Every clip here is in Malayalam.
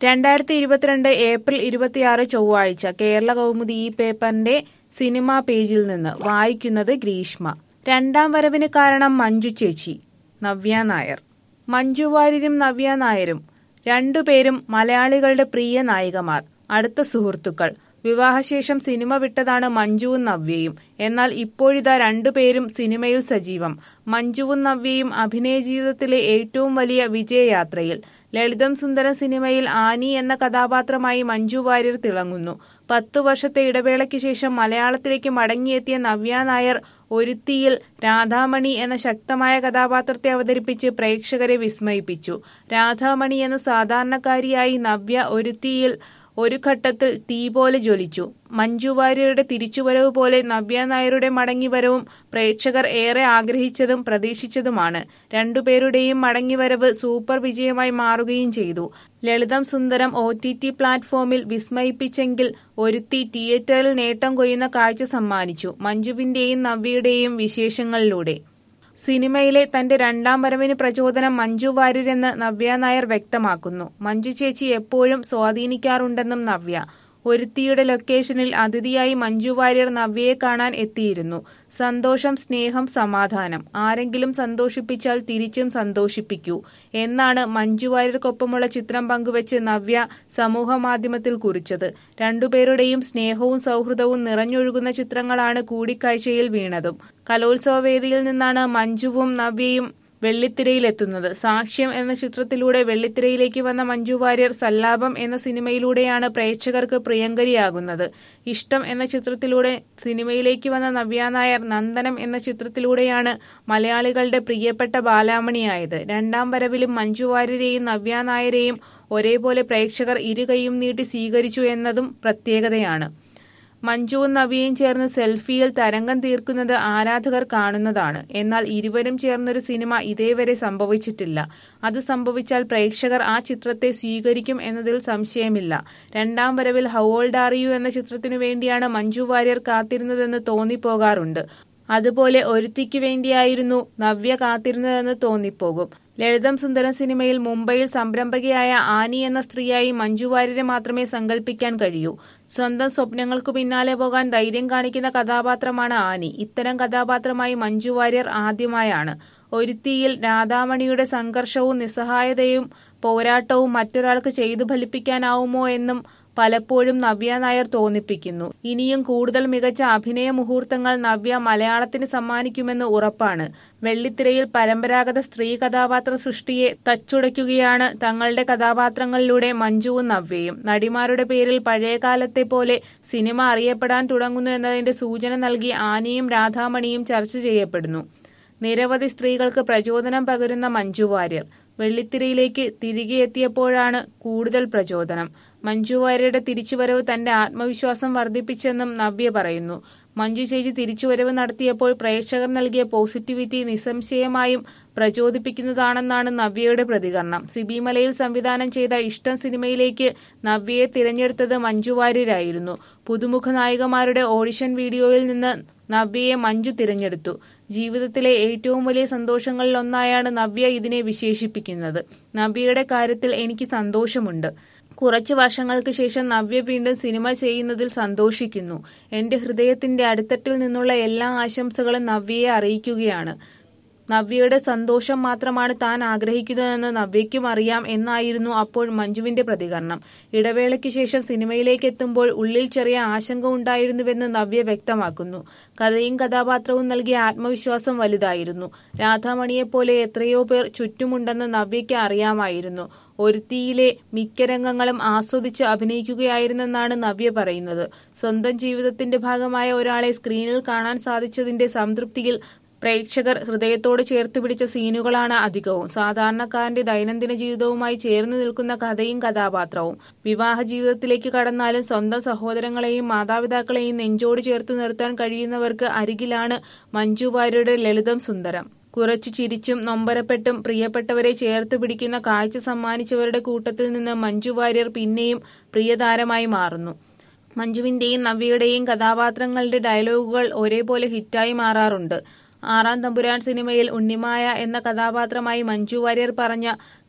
രണ്ടായിരത്തി ഇരുപത്തിരണ്ട് ഏപ്രിൽ ഇരുപത്തിയാറ് ചൊവ്വാഴ്ച കേരള കൗമുദി ഈ പേപ്പറിന്റെ സിനിമാ പേജിൽ നിന്ന് വായിക്കുന്നത് ഗ്രീഷ്മ രണ്ടാം വരവിന് കാരണം മഞ്ജു ചേച്ചി നവ്യ നായർ മഞ്ജു വാര്യരും നവ്യ നായരും രണ്ടുപേരും മലയാളികളുടെ പ്രിയ നായികമാർ അടുത്ത സുഹൃത്തുക്കൾ വിവാഹശേഷം സിനിമ വിട്ടതാണ് മഞ്ജുവും നവ്യയും എന്നാൽ ഇപ്പോഴിതാ രണ്ടുപേരും സിനിമയിൽ സജീവം മഞ്ജുവും നവ്യയും അഭിനയ ജീവിതത്തിലെ ഏറ്റവും വലിയ വിജയയാത്രയിൽ ലളിതം സുന്ദരം സിനിമയിൽ ആനി എന്ന കഥാപാത്രമായി മഞ്ജു വാര്യർ തിളങ്ങുന്നു പത്തു വർഷത്തെ ഇടവേളയ്ക്ക് ശേഷം മലയാളത്തിലേക്ക് മടങ്ങിയെത്തിയ നവ്യ നായർ ഒരുത്തിയിൽ രാധാമണി എന്ന ശക്തമായ കഥാപാത്രത്തെ അവതരിപ്പിച്ച് പ്രേക്ഷകരെ വിസ്മയിപ്പിച്ചു രാധാമണി എന്ന സാധാരണക്കാരിയായി നവ്യ ഒരുത്തിയിൽ ഒരു ഘട്ടത്തിൽ തീ പോലെ ജ്വലിച്ചു മഞ്ജു വാര്യരുടെ തിരിച്ചുവരവ് പോലെ നവ്യ നായരുടെ മടങ്ങിവരവും പ്രേക്ഷകർ ഏറെ ആഗ്രഹിച്ചതും പ്രതീക്ഷിച്ചതുമാണ് രണ്ടുപേരുടെയും മടങ്ങിവരവ് സൂപ്പർ വിജയമായി മാറുകയും ചെയ്തു ലളിതം സുന്ദരം ഒ ടി ടി പ്ലാറ്റ്ഫോമിൽ വിസ്മയിപ്പിച്ചെങ്കിൽ ഒരുത്തി തിയേറ്ററിൽ നേട്ടം കൊയ്യുന്ന കാഴ്ച സമ്മാനിച്ചു മഞ്ജുവിന്റെയും നവ്യയുടെയും വിശേഷങ്ങളിലൂടെ സിനിമയിലെ തന്റെ രണ്ടാം വരവിന് പ്രചോദനം മഞ്ജു വാര്യരെന്ന് നവ്യ നായർ വ്യക്തമാക്കുന്നു മഞ്ജു ചേച്ചി എപ്പോഴും സ്വാധീനിക്കാറുണ്ടെന്നും നവ്യ ഒരുത്തിയുടെ ലൊക്കേഷനിൽ അതിഥിയായി മഞ്ജു വാര്യർ നവ്യയെ കാണാൻ എത്തിയിരുന്നു സന്തോഷം സ്നേഹം സമാധാനം ആരെങ്കിലും സന്തോഷിപ്പിച്ചാൽ തിരിച്ചും സന്തോഷിപ്പിക്കൂ എന്നാണ് മഞ്ജു വാര്യർക്കൊപ്പമുള്ള ചിത്രം പങ്കുവച്ച് നവ്യ സമൂഹ മാധ്യമത്തിൽ കുറിച്ചത് രണ്ടുപേരുടെയും സ്നേഹവും സൗഹൃദവും നിറഞ്ഞൊഴുകുന്ന ചിത്രങ്ങളാണ് കൂടിക്കാഴ്ചയിൽ വീണതും കലോത്സവ വേദിയിൽ നിന്നാണ് മഞ്ജുവും നവ്യയും വെള്ളിത്തിരയിലെത്തുന്നത് സാക്ഷ്യം എന്ന ചിത്രത്തിലൂടെ വെള്ളിത്തിരയിലേക്ക് വന്ന മഞ്ജു വാര്യർ സല്ലാപം എന്ന സിനിമയിലൂടെയാണ് പ്രേക്ഷകർക്ക് പ്രിയങ്കരിയാകുന്നത് ഇഷ്ടം എന്ന ചിത്രത്തിലൂടെ സിനിമയിലേക്ക് വന്ന നവ്യ നായർ നന്ദനം എന്ന ചിത്രത്തിലൂടെയാണ് മലയാളികളുടെ പ്രിയപ്പെട്ട ബാലാമണിയായത് രണ്ടാം വരവിലും മഞ്ജു വാര്യരെയും നവ്യ നായരെയും ഒരേപോലെ പ്രേക്ഷകർ ഇരുകൈയും നീട്ടി സ്വീകരിച്ചു എന്നതും പ്രത്യേകതയാണ് മഞ്ജുവും നവിയും ചേർന്ന് സെൽഫിയിൽ തരംഗം തീർക്കുന്നത് ആരാധകർ കാണുന്നതാണ് എന്നാൽ ഇരുവരും ചേർന്നൊരു സിനിമ ഇതേവരെ സംഭവിച്ചിട്ടില്ല അത് സംഭവിച്ചാൽ പ്രേക്ഷകർ ആ ചിത്രത്തെ സ്വീകരിക്കും എന്നതിൽ സംശയമില്ല രണ്ടാം വരവിൽ ഹൗ ഓൾഡ് ആർ യു എന്ന ചിത്രത്തിനു വേണ്ടിയാണ് മഞ്ജു വാര്യർ കാത്തിരുന്നതെന്ന് തോന്നിപ്പോകാറുണ്ട് അതുപോലെ ഒരുത്തിക്ക് വേണ്ടിയായിരുന്നു നവ്യ കാത്തിരുന്നതെന്ന് തോന്നിപ്പോകും ലളിതം സുന്ദരം സിനിമയിൽ മുംബൈയിൽ സംരംഭകയായ ആനി എന്ന സ്ത്രീയായി മഞ്ജു വാര്യരെ മാത്രമേ സങ്കല്പിക്കാൻ കഴിയൂ സ്വന്തം സ്വപ്നങ്ങൾക്കു പിന്നാലെ പോകാൻ ധൈര്യം കാണിക്കുന്ന കഥാപാത്രമാണ് ആനി ഇത്തരം കഥാപാത്രമായി മഞ്ജു വാര്യർ ആദ്യമായാണ് ഒരുത്തിയിൽ രാധാമണിയുടെ സംഘർഷവും നിസ്സഹായതയും പോരാട്ടവും മറ്റൊരാൾക്ക് ചെയ്തു ഫലിപ്പിക്കാനാവുമോ എന്നും പലപ്പോഴും നവ്യ നായർ തോന്നിപ്പിക്കുന്നു ഇനിയും കൂടുതൽ മികച്ച അഭിനയ മുഹൂർത്തങ്ങൾ നവ്യ മലയാളത്തിന് സമ്മാനിക്കുമെന്ന് ഉറപ്പാണ് വെള്ളിത്തിരയിൽ പരമ്പരാഗത സ്ത്രീ കഥാപാത്ര സൃഷ്ടിയെ തച്ചുടയ്ക്കുകയാണ് തങ്ങളുടെ കഥാപാത്രങ്ങളിലൂടെ മഞ്ജുവും നവ്യയും നടിമാരുടെ പേരിൽ പഴയകാലത്തെ പോലെ സിനിമ അറിയപ്പെടാൻ തുടങ്ങുന്നു എന്നതിന്റെ സൂചന നൽകി ആനിയും രാധാമണിയും ചർച്ച ചെയ്യപ്പെടുന്നു നിരവധി സ്ത്രീകൾക്ക് പ്രചോദനം പകരുന്ന മഞ്ജു വാര്യർ വെള്ളിത്തിരയിലേക്ക് തിരികെ എത്തിയപ്പോഴാണ് കൂടുതൽ പ്രചോദനം മഞ്ജു വാര്യരുടെ തിരിച്ചുവരവ് തന്റെ ആത്മവിശ്വാസം വർദ്ധിപ്പിച്ചെന്നും നവ്യ പറയുന്നു മഞ്ജു ചേച്ചി തിരിച്ചുവരവ് നടത്തിയപ്പോൾ പ്രേക്ഷകർ നൽകിയ പോസിറ്റിവിറ്റി നിസ്സംശയമായും പ്രചോദിപ്പിക്കുന്നതാണെന്നാണ് നവ്യയുടെ പ്രതികരണം സിബിമലയിൽ സംവിധാനം ചെയ്ത ഇഷ്ടം സിനിമയിലേക്ക് നവ്യയെ തിരഞ്ഞെടുത്തത് മഞ്ജു വാര്യരായിരുന്നു പുതുമുഖ നായികമാരുടെ ഓഡിഷൻ വീഡിയോയിൽ നിന്ന് നവ്യയെ മഞ്ജു തിരഞ്ഞെടുത്തു ജീവിതത്തിലെ ഏറ്റവും വലിയ സന്തോഷങ്ങളിലൊന്നായാണ് നവ്യ ഇതിനെ വിശേഷിപ്പിക്കുന്നത് നവ്യയുടെ കാര്യത്തിൽ എനിക്ക് സന്തോഷമുണ്ട് കുറച്ചു വർഷങ്ങൾക്ക് ശേഷം നവ്യ വീണ്ടും സിനിമ ചെയ്യുന്നതിൽ സന്തോഷിക്കുന്നു എന്റെ ഹൃദയത്തിന്റെ അടിത്തട്ടിൽ നിന്നുള്ള എല്ലാ ആശംസകളും നവ്യയെ അറിയിക്കുകയാണ് നവ്യയുടെ സന്തോഷം മാത്രമാണ് താൻ ആഗ്രഹിക്കുന്നതെന്ന് നവ്യയ്ക്കും അറിയാം എന്നായിരുന്നു അപ്പോൾ മഞ്ജുവിന്റെ പ്രതികരണം ഇടവേളയ്ക്ക് ശേഷം സിനിമയിലേക്ക് എത്തുമ്പോൾ ഉള്ളിൽ ചെറിയ ആശങ്ക ഉണ്ടായിരുന്നുവെന്ന് നവ്യ വ്യക്തമാക്കുന്നു കഥയും കഥാപാത്രവും നൽകിയ ആത്മവിശ്വാസം വലുതായിരുന്നു രാധാമണിയെപ്പോലെ എത്രയോ പേർ ചുറ്റുമുണ്ടെന്ന് നവ്യയ്ക്ക് അറിയാമായിരുന്നു ഒരുത്തിയിലെ മിക്ക രംഗങ്ങളും ആസ്വദിച്ച് അഭിനയിക്കുകയായിരുന്നെന്നാണ് നവ്യ പറയുന്നത് സ്വന്തം ജീവിതത്തിന്റെ ഭാഗമായ ഒരാളെ സ്ക്രീനിൽ കാണാൻ സാധിച്ചതിന്റെ സംതൃപ്തിയിൽ പ്രേക്ഷകർ ഹൃദയത്തോട് ചേർത്ത് പിടിച്ച സീനുകളാണ് അധികവും സാധാരണക്കാരന്റെ ദൈനംദിന ജീവിതവുമായി ചേർന്ന് നിൽക്കുന്ന കഥയും കഥാപാത്രവും വിവാഹ ജീവിതത്തിലേക്ക് കടന്നാലും സ്വന്തം സഹോദരങ്ങളെയും മാതാപിതാക്കളെയും നെഞ്ചോട് ചേർത്ത് നിർത്താൻ കഴിയുന്നവർക്ക് അരികിലാണ് മഞ്ജു വാര്യരുടെ ലളിതം സുന്ദരം കുറച്ചു ചിരിച്ചും നൊമ്പരപ്പെട്ടും പ്രിയപ്പെട്ടവരെ ചേർത്ത് പിടിക്കുന്ന കാഴ്ച സമ്മാനിച്ചവരുടെ കൂട്ടത്തിൽ നിന്ന് മഞ്ജു വാര്യർ പിന്നെയും പ്രിയതാരമായി മാറുന്നു മഞ്ജുവിന്റെയും നവ്യയുടെയും കഥാപാത്രങ്ങളുടെ ഡയലോഗുകൾ ഒരേപോലെ ഹിറ്റായി മാറാറുണ്ട് ആറാം തമ്പുരാൻ സിനിമയിൽ ഉണ്ണിമായ എന്ന കഥാപാത്രമായി മഞ്ജു വാര്യർ പറഞ്ഞ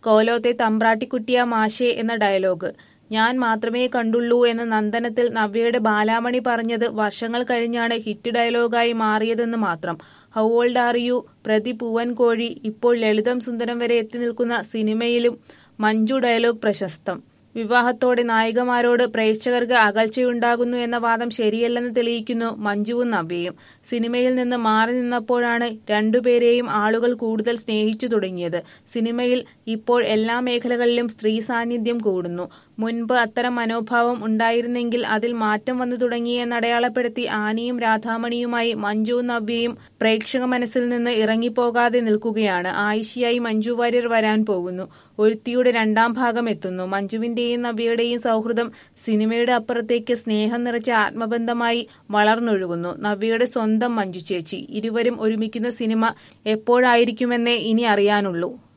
കോലോത്തെ തമ്പ്രാട്ടിക്കുട്ടിയ മാഷേ എന്ന ഡയലോഗ് ഞാൻ മാത്രമേ കണ്ടുള്ളൂ എന്ന നന്ദനത്തിൽ നവ്യയുടെ ബാലാമണി പറഞ്ഞത് വർഷങ്ങൾ കഴിഞ്ഞാണ് ഹിറ്റ് ഡയലോഗായി മാറിയതെന്ന് മാത്രം ഹൗ ഓൾഡ് ആർ യു പ്രതി പൂവൻകോഴി ഇപ്പോൾ ലളിതം സുന്ദരം വരെ എത്തി നിൽക്കുന്ന സിനിമയിലും മഞ്ജു ഡയലോഗ് പ്രശസ്തം വിവാഹത്തോടെ നായികമാരോട് പ്രേക്ഷകർക്ക് അകൽച്ചയുണ്ടാകുന്നു എന്ന വാദം ശരിയല്ലെന്ന് തെളിയിക്കുന്നു മഞ്ജുവും നവ്യയും സിനിമയിൽ നിന്ന് മാറി നിന്നപ്പോഴാണ് രണ്ടുപേരെയും ആളുകൾ കൂടുതൽ സ്നേഹിച്ചു തുടങ്ങിയത് സിനിമയിൽ ഇപ്പോൾ എല്ലാ മേഖലകളിലും സ്ത്രീ സാന്നിധ്യം കൂടുന്നു മുൻപ് അത്തരം മനോഭാവം ഉണ്ടായിരുന്നെങ്കിൽ അതിൽ മാറ്റം വന്നു തുടങ്ങിയെന്ന് അടയാളപ്പെടുത്തി ആനിയും രാധാമണിയുമായി മഞ്ജുവും നവ്യയും പ്രേക്ഷക മനസ്സിൽ നിന്ന് ഇറങ്ങിപ്പോകാതെ നിൽക്കുകയാണ് ആയിഷയായി മഞ്ജു വാര്യർ വരാൻ പോകുന്നു ഒരുത്തിയുടെ രണ്ടാം ഭാഗം എത്തുന്നു മഞ്ജുവിന്റെയും നവ്യയുടെയും സൗഹൃദം സിനിമയുടെ അപ്പുറത്തേക്ക് സ്നേഹം നിറച്ച ആത്മബന്ധമായി വളർന്നൊഴുകുന്നു നവ്യയുടെ സ്വന്തം മഞ്ജു ചേച്ചി ഇരുവരും ഒരുമിക്കുന്ന സിനിമ എപ്പോഴായിരിക്കുമെന്നേ ഇനി അറിയാനുള്ളൂ